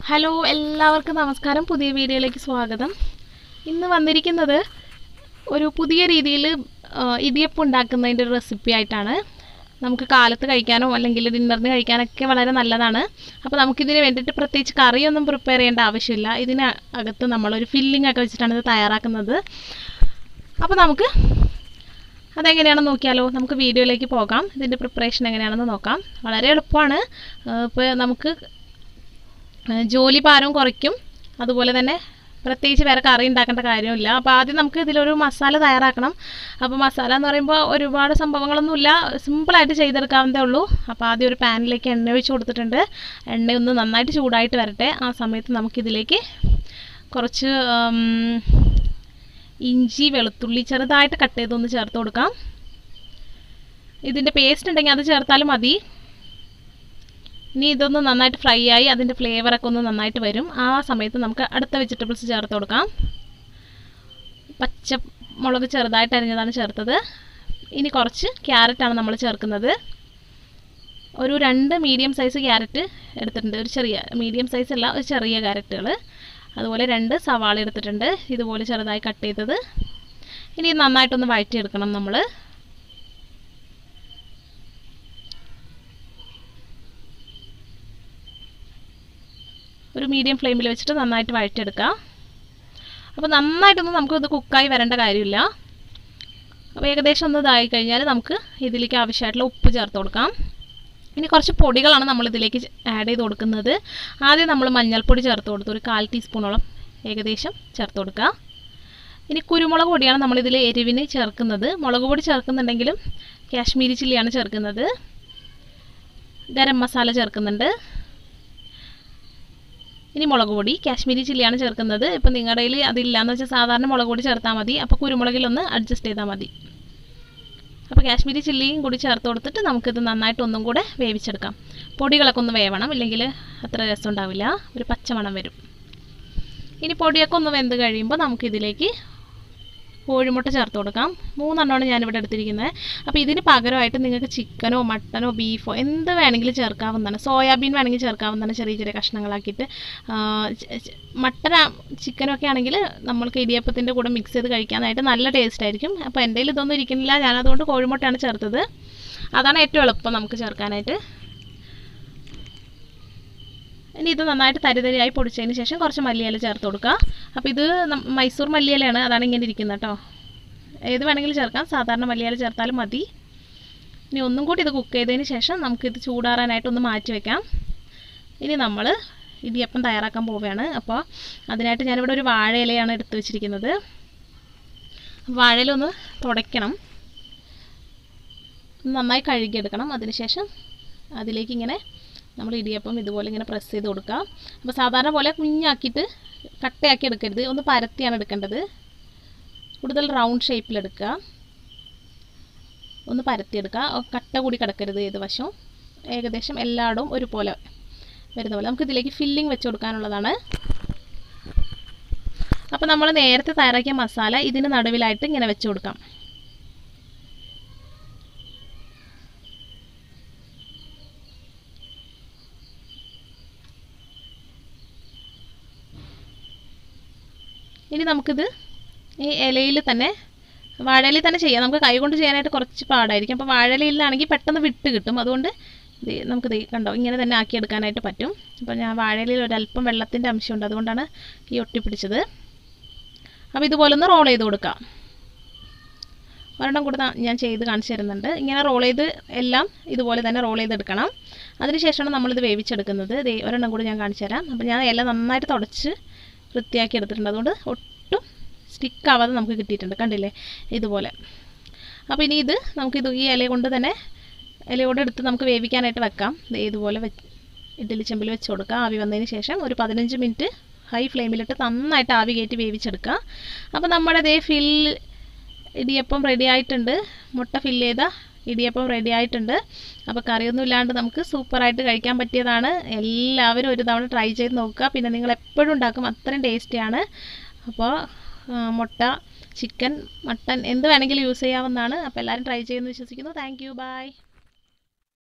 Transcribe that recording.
hello എല്ലാവർക്കും നമസ്കാരം പുതിയ വീഡിയോയിലേക്ക് സ്വാഗതം ഇന്ന് വന്നിരിക്കുന്നത് ഒരു പുതിയ രീതിയിൽ ഇടിയപ്പം ഉണ്ടാക്കുന്നതിൻ്റെ ഒരു റെസിപ്പി ആയിട്ടാണ് നമുക്ക് കാലത്ത് കഴിക്കാനോ അല്ലെങ്കിൽ ഡിന്നറിന് കഴിക്കാനൊക്കെ വളരെ നല്ലതാണ് അപ്പോൾ നമുക്കിതിന് വേണ്ടിയിട്ട് പ്രത്യേകിച്ച് കറിയൊന്നും പ്രിപ്പയർ ചെയ്യേണ്ട ആവശ്യമില്ല ഇതിന് അകത്ത് നമ്മളൊരു ഫില്ലിംഗ് ഒക്കെ വെച്ചിട്ടാണ് ഇത് തയ്യാറാക്കുന്നത് അപ്പോൾ നമുക്ക് അതെങ്ങനെയാണെന്ന് നോക്കിയാലോ നമുക്ക് വീഡിയോയിലേക്ക് പോകാം ഇതിൻ്റെ പ്രിപ്പറേഷൻ എങ്ങനെയാണെന്ന് നോക്കാം വളരെ എളുപ്പമാണ് ഇപ്പോൾ നമുക്ക് ഏഹ് ജോലി ഭാരവും കുറയ്ക്കും അതുപോലെ തന്നെ പ്രത്യേകിച്ച് വേറെ കറി ഉണ്ടാക്കേണ്ട കാര്യമില്ല അപ്പോൾ ആദ്യം നമുക്ക് ഇതിലൊരു മസാല തയ്യാറാക്കണം അപ്പോൾ മസാല എന്ന് പറയുമ്പോൾ ഒരുപാട് സംഭവങ്ങളൊന്നുമില്ല സിമ്പിളായിട്ട് ചെയ്തെടുക്കാവുന്നതേ ഉള്ളൂ അപ്പോൾ ആദ്യം ഒരു പാനിലേക്ക് എണ്ണ ഒഴിച്ച് കൊടുത്തിട്ടുണ്ട് എണ്ണ ഒന്ന് നന്നായിട്ട് ചൂടായിട്ട് വരട്ടെ ആ സമയത്ത് നമുക്കിതിലേക്ക് കുറച്ച് ഉം, ഇഞ്ചി വെളുത്തുള്ളി ചെറുതായിട്ട് കട്ട് ചെയ്തൊന്ന് ചേർത്ത് കൊടുക്കാം ഇതിൻ്റെ പേസ്റ്റ് ഉണ്ടെങ്കിൽ അത് ചേർത്താലും മതി ഇനി ഇതൊന്ന് നന്നായിട്ട് ഫ്രൈ ആയി അതിൻ്റെ ഫ്ലേവറൊക്കെ ഒന്ന് നന്നായിട്ട് വരും ആ സമയത്ത് നമുക്ക് അടുത്ത വെജിറ്റബിൾസ് ചേർത്ത് കൊടുക്കാം പച്ച മുളക് ചെറുതായിട്ട് അരിഞ്ഞതാണ് ചേർത്തത് ഇനി കുറച്ച് ക്യാരറ്റാണ് നമ്മൾ ചേർക്കുന്നത് ഒരു രണ്ട് മീഡിയം സൈസ് ക്യാരറ്റ് എടുത്തിട്ടുണ്ട് ഒരു ചെറിയ മീഡിയം സൈസ് അല്ല ഒരു ചെറിയ ക്യാരറ്റുകൾ അതുപോലെ രണ്ട് സവാള എടുത്തിട്ടുണ്ട് ഇതുപോലെ ചെറുതായി കട്ട് ചെയ്തത് ഇനി ഇത് നന്നായിട്ടൊന്ന് വഴറ്റിയെടുക്കണം നമ്മൾ ഒരു മീഡിയം ഫ്ലെയിമിൽ വെച്ചിട്ട് നന്നായിട്ട് വഴറ്റിയെടുക്കുക അപ്പോൾ നന്നായിട്ടൊന്നും നമുക്ക് ഇത് കുക്കായി വരേണ്ട കാര്യമില്ല അപ്പോൾ ഏകദേശം ഒന്ന് ഇതായി കഴിഞ്ഞാൽ നമുക്ക് ഇതിലേക്ക് ആവശ്യമായിട്ടുള്ള ഉപ്പ് ചേർത്ത് കൊടുക്കാം ഇനി കുറച്ച് പൊടികളാണ് നമ്മൾ ഇതിലേക്ക് ആഡ് ചെയ്ത് കൊടുക്കുന്നത് ആദ്യം നമ്മൾ മഞ്ഞൾപ്പൊടി ചേർത്ത് കൊടുത്തു ഒരു കാൽ ടീസ്പൂണോളം ഏകദേശം ചേർത്ത് കൊടുക്കുക ഇനി കുരുമുളക് പൊടിയാണ് നമ്മളിതിൽ എരിവിന് ചേർക്കുന്നത് മുളക് പൊടി ചേർക്കുന്നുണ്ടെങ്കിലും കാശ്മീരി ചില്ലിയാണ് ചേർക്കുന്നത് ഗരം മസാല ചേർക്കുന്നുണ്ട് ഇനി മുളക് പൊടി കാശ്മീരി ചില്ലിയാണ് ചേർക്കുന്നത് ഇപ്പം നിങ്ങളുടെ കയ്യിൽ അതില്ലാന്ന് വെച്ചാൽ സാധാരണ മുളക് പൊടി ചേർത്താൽ മതി അപ്പോൾ കുരുമുളകിലൊന്ന് അഡ്ജസ്റ്റ് ചെയ്താൽ മതി അപ്പോൾ കാശ്മീരി ചില്ലിയും കൂടി ചേർത്ത് കൊടുത്തിട്ട് നമുക്കിത് നന്നായിട്ട് ഒന്നും കൂടെ വേവിച്ചെടുക്കാം പൊടികളൊക്കെ ഒന്ന് വേവണം ഇല്ലെങ്കിൽ അത്ര രസം ഉണ്ടാവില്ല ഒരു പച്ചമണം വരും ഇനി പൊടിയൊക്കെ ഒന്ന് വെന്ത് കഴിയുമ്പോൾ നമുക്കിതിലേക്ക് കോഴിമുട്ട ചേർത്ത് കൊടുക്കാം മൂന്നെണ്ണമാണ് ഞാനിവിടെ എടുത്തിരിക്കുന്നത് അപ്പോൾ ഇതിന് പകരമായിട്ട് നിങ്ങൾക്ക് ചിക്കനോ മട്ടനോ ബീഫോ എന്ത് വേണമെങ്കിലും ചേർക്കാവുന്നതാണ് സോയാബീൻ വേണമെങ്കിൽ ചേർക്കാവുന്നതാണ് ചെറിയ ചെറിയ കഷ്ണങ്ങളാക്കിയിട്ട് ആ, ച- ച- മട്ടൻ ചിക്കനും ഒക്കെ ആണെങ്കിൽ നമ്മൾക്ക് ഇടിയപ്പത്തിൻ്റെ കൂടെ മിക്സ് ചെയ്ത് കഴിക്കാനായിട്ട് നല്ല ടേസ്റ്റ് ആയിരിക്കും അപ്പോൾ എൻ്റെ കയ്യിൽ ഇതൊന്നും ഇരിക്കുന്നില്ല ഞാനതുകൊണ്ട് കോഴിമുട്ടയാണ് ചേർത്തത് അതാണ് ഏറ്റവും എളുപ്പം നമുക്ക് ചേർക്കാനായിട്ട് ഇനി ഇത് നന്നായിട്ട് തരിതരിയായി പൊടിച്ചതിന് ശേഷം കുറച്ച് മല്ലിയില ചേർത്ത് കൊടുക്കുക അപ്പോൾ ഇത് നം- മൈസൂർ മല്ലിയിലയാണ് അതാണ് ഇങ്ങനെ ഇരിക്കുന്നത് കേട്ടോ ഏത് വേണമെങ്കിലും ചേർക്കാം സാധാരണ മല്ലിയില ചേർത്താലും മതി ഇനി ഒന്നും കൂടി ഇത് കുക്ക് ചെയ്തതിന് ശേഷം നമുക്കിത് ചൂടാറാനായിട്ട് ഒന്ന് മാറ്റി വെക്കാം ഇനി നമ്മൾ ഇടിയപ്പം തയ്യാറാക്കാൻ പോവുകയാണ് അപ്പോൾ അതിനായിട്ട് ഞാനിവിടെ ഒരു വാഴയിലയാണ് എടുത്തു വെച്ചിരിക്കുന്നത് വാഴയില ഒന്ന് തുടയ്ക്കണം നന്നായി കഴുകിയെടുക്കണം അതിനുശേഷം അതിലേക്ക് ഇങ്ങനെ നമ്മൾ ഇടിയപ്പം ഇതുപോലെ ഇങ്ങനെ പ്രസ് ചെയ്ത് കൊടുക്കുക അപ്പോൾ സാധാരണ പോലെ കുഞ്ഞാക്കിയിട്ട് കട്ടയാക്കി എടുക്കരുത് ഒന്ന് പരത്തിയാണ് എടുക്കേണ്ടത് കൂടുതൽ റൗണ്ട് ഷേപ്പിലെടുക്കുക ഒന്ന് പരത്തിയെടുക്കുക ഓ, കട്ട കൂടി കിടക്കരുത് ഏത് വശവും ഏകദേശം എല്ലായിടവും ഒരുപോലെ വരുന്ന പോലെ നമുക്ക് ഇതിലേക്ക് ഫില്ലിംഗ് വെച്ച് കൊടുക്കാനുള്ളതാണ് അപ്പോൾ നമ്മൾ നേരത്തെ തയ്യാറാക്കിയ മസാല ഇതിന് നടുവിലായിട്ട് ഇങ്ങനെ വെച്ച് കൊടുക്കാം ഇനി നമുക്കിത് ഈ ഇലയിൽ തന്നെ വാഴയിലയിൽ തന്നെ ചെയ്യാം നമുക്ക് കൈ കൊണ്ട് ചെയ്യാനായിട്ട് കുറച്ച് പാടായിരിക്കും അപ്പോൾ വാഴയിലാണെങ്കിൽ പെട്ടെന്ന് വിട്ട് കിട്ടും അതുകൊണ്ട് ഇത് നമുക്കിത് കണ്ടോ ഇങ്ങനെ തന്നെ ആക്കിയെടുക്കാനായിട്ട് പറ്റും അപ്പോൾ ഞാൻ വാഴയിലയിൽ ഒരല്പം വെള്ളത്തിൻ്റെ അംശമുണ്ട് അതുകൊണ്ടാണ് ഈ ഒട്ടിപ്പിടിച്ചത് അപ്പോൾ ഇതുപോലെ ഒന്ന് റോൾ ചെയ്ത് കൊടുക്കാം ഒരെണ്ണം കൂടെ ദാ ഞാൻ ചെയ്ത് കാണിച്ചു തരുന്നുണ്ട് ഇങ്ങനെ റോൾ ചെയ്ത് എല്ലാം ഇതുപോലെ തന്നെ റോൾ ചെയ്തെടുക്കണം അതിനുശേഷമാണ് നമ്മളിത് വേവിച്ചെടുക്കുന്നത് ദേ ഒരെണ്ണം കൂടി ഞാൻ കാണിച്ചു തരാം അപ്പോൾ ഞാൻ ഇല നന്നായിട്ട് തുടച്ച് വൃത്തിയാക്കി എടുത്തിട്ടുണ്ട് അതുകൊണ്ട് ഒട്ടും സ്റ്റിക്ക് ആവാതെ നമുക്ക് കിട്ടിയിട്ടുണ്ട് കണ്ടില്ലേ ഇതുപോലെ അപ്പോൾ ഇനി ഇത് നമുക്കിത് ഈ ഇല കൊണ്ട് തന്നെ ഇലയോടെ എടുത്ത് നമുക്ക് വേവിക്കാനായിട്ട് വെക്കാം ദേ ഇതുപോലെ വെച്ച് ഇഡ്ഡലി ചെമ്പിൽ വെച്ച് കൊടുക്കുക ആവി വന്നതിന് ശേഷം ഒരു പതിനഞ്ച് മിനിറ്റ് ഹൈ ഫ്ലെയിമിലിട്ട് നന്നായിട്ട് ആവി കയറ്റി വേവിച്ചെടുക്കുക അപ്പോൾ നമ്മുടെ ദേ ഫിൽ ഇടിയപ്പം റെഡി ആയിട്ടുണ്ട് മുട്ട ഫില്ല് ചെയ്ത ഇടിയപ്പം റെഡി ആയിട്ടുണ്ട് അപ്പോൾ കറിയൊന്നും ഇല്ലാണ്ട് നമുക്ക് സൂപ്പറായിട്ട് കഴിക്കാൻ പറ്റിയതാണ് എല്ലാവരും ഒരു തവണ ട്രൈ ചെയ്ത് നോക്കുക പിന്നെ നിങ്ങൾ എപ്പോഴും ഉണ്ടാക്കും അത്രയും ടേസ്റ്റിയാണ് അപ്പോൾ ആ, മുട്ട ചിക്കൻ മട്ടൻ എന്ത് വേണമെങ്കിലും യൂസ് ചെയ്യാവുന്നതാണ് അപ്പോൾ എല്ലാവരും ട്രൈ ചെയ്യുമെന്ന് വിശ്വസിക്കുന്നു താങ്ക് യു ബൈ